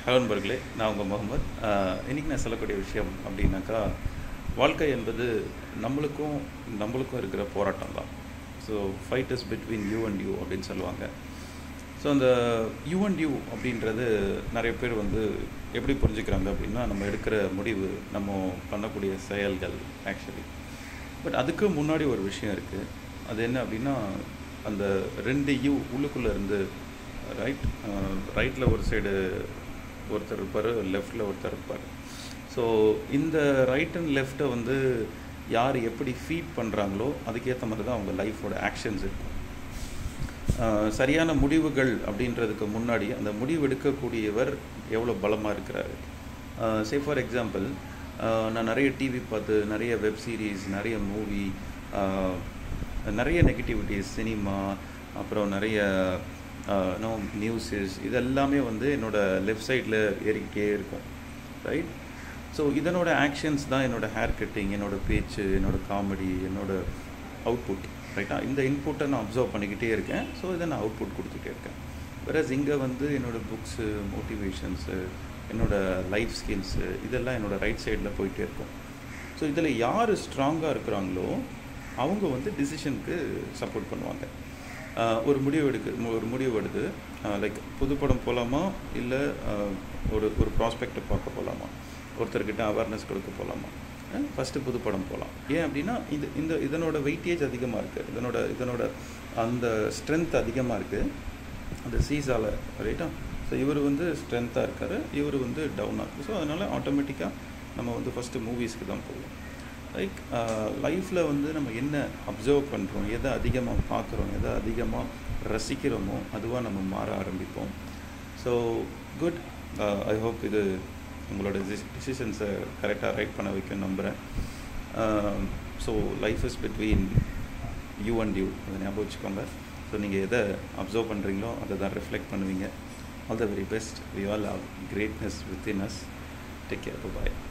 hello நண்பர்களே நான் உங்கள் முகமது இன்றைக்கி நான் சொல்லக்கூடிய விஷயம் அப்படின்னாக்கா வாழ்க்கை என்பது நம்மளுக்கும் நம்மளுக்கும் இருக்கிற போராட்டம் தான் so fight is between you and you அப்படின்னு சொல்லுவாங்க ஸோ அந்த யூ அண்ட் யூ அப்படின்றது நிறைய பேர் வந்து எப்படி புரிஞ்சுக்கிறாங்க அப்படின்னா நம்ம எடுக்கிற முடிவு நம்ம பண்ணக்கூடிய செயல்கள் ஆக்சுவலி பட் அதுக்கு முன்னாடி ஒரு விஷயம் இருக்குது அது என்ன அப்படின்னா அந்த ரெண்டு யூ உள்ளுக்குள்ளே இருந்து ரைட் ரைட்டில் ஒரு சைடு ஒருத்தர் இருப்பார் லெஃப்டில் ஒருத்தர் இருப்பார் ஸோ இந்த ரைட் அண்ட் லெஃப்ட்டை வந்து யார் எப்படி ஃபீட் பண்ணுறாங்களோ அதுக்கேற்ற மாதிரி தான் அவங்க லைஃபோட ஆக்ஷன்ஸ் இருக்கும் ஆஹ் சரியான முடிவுகள் அப்படின்றதுக்கு முன்னாடி அந்த முடிவு எடுக்கக்கூடியவர் எவ்வளோ பலமாக இருக்கிறாரு சே ஃபார் எக்ஸாம்பிள் நான் நிறைய டிவி பார்த்து நிறைய வெப் சீரிஸ் நிறைய மூவி நிறைய நெகட்டிவிட்டிஸ் சினிமா அப்புறம் நிறைய நோ நியூஸஸ் இது எல்லாமே வந்து என்னோடய லெஃப்ட் சைடில் ஏறிக்கிட்டே இருக்கும் ரைட் ஸோ இதனோட ஆக்ஷன்ஸ் தான் என்னோடய ஹேர் கட்டிங் என்னோடய பேச்சு என்னோடய காமெடி என்னோடய அவுட்புட் ரைட்டா இந்த இன்புட்டை நான் அப்சர்வ் பண்ணிக்கிட்டே இருக்கேன் ஸோ இதை நான் அவுட்புட் கொடுத்துட்டே இருக்கேன் வேறஸ் இங்கே வந்து என்னோடய புக்ஸு மோட்டிவேஷன்ஸு என்னோடய லைஃப் ஸ்கில்ஸு இதெல்லாம் என்னோடய ரைட் சைடில் போயிட்டே இருக்கும் ஸோ இதில் யார் ஸ்ட்ராங்காக இருக்கிறாங்களோ அவங்க வந்து டிசிஷனுக்கு சப்போர்ட் பண்ணுவாங்க ஒரு முடிவு எடுக்க ஒரு முடிவு எடுத்து லைக் புது படம் போகலாமா இல்லை ஒரு ஒரு ப்ராஸ்பெக்டை பார்க்க போகலாமா ஒருத்தர்கிட்ட அவேர்னஸ் கொடுக்க போகலாமா ஃபஸ்ட்டு புது படம் போகலாம் ஏன் அப்படின்னா இது இந்த இதனோட வெயிட்டேஜ் அதிகமாக இருக்குது இதனோட இதனோட அந்த ஸ்ட்ரென்த் அதிகமாக இருக்குது அந்த சீஸால் ரைட்டா ஸோ இவர் வந்து ஸ்ட்ரென்த்தாக இருக்கார் இவர் வந்து டவுனாக இருக்குது ஸோ அதனால் ஆட்டோமேட்டிக்காக நம்ம வந்து ஃபஸ்ட்டு மூவிஸ்க்கு தான் போவோம் லைக் லைஃப்பில் வந்து நம்ம என்ன அப்சர்வ் பண்ணுறோம் எதை அதிகமாக பார்க்குறோம் எதை அதிகமாக ரசிக்கிறோமோ அதுவாக நம்ம மாற ஆரம்பிப்போம் ஸோ குட் ஐ ஹோப் இது உங்களோட டிசிஷன்ஸை கரெக்டாக ரைட் பண்ண வைக்க நம்புகிறேன் so life is between you and you அதை ஞாபகம் வச்சுக்கோங்க ஸோ நீங்கள் எதை அப்சர்வ் பண்ணுறீங்களோ அதை தான் ரிஃப்ளெக்ட் பண்ணுவீங்க all the very best we all have greatness within us take care bye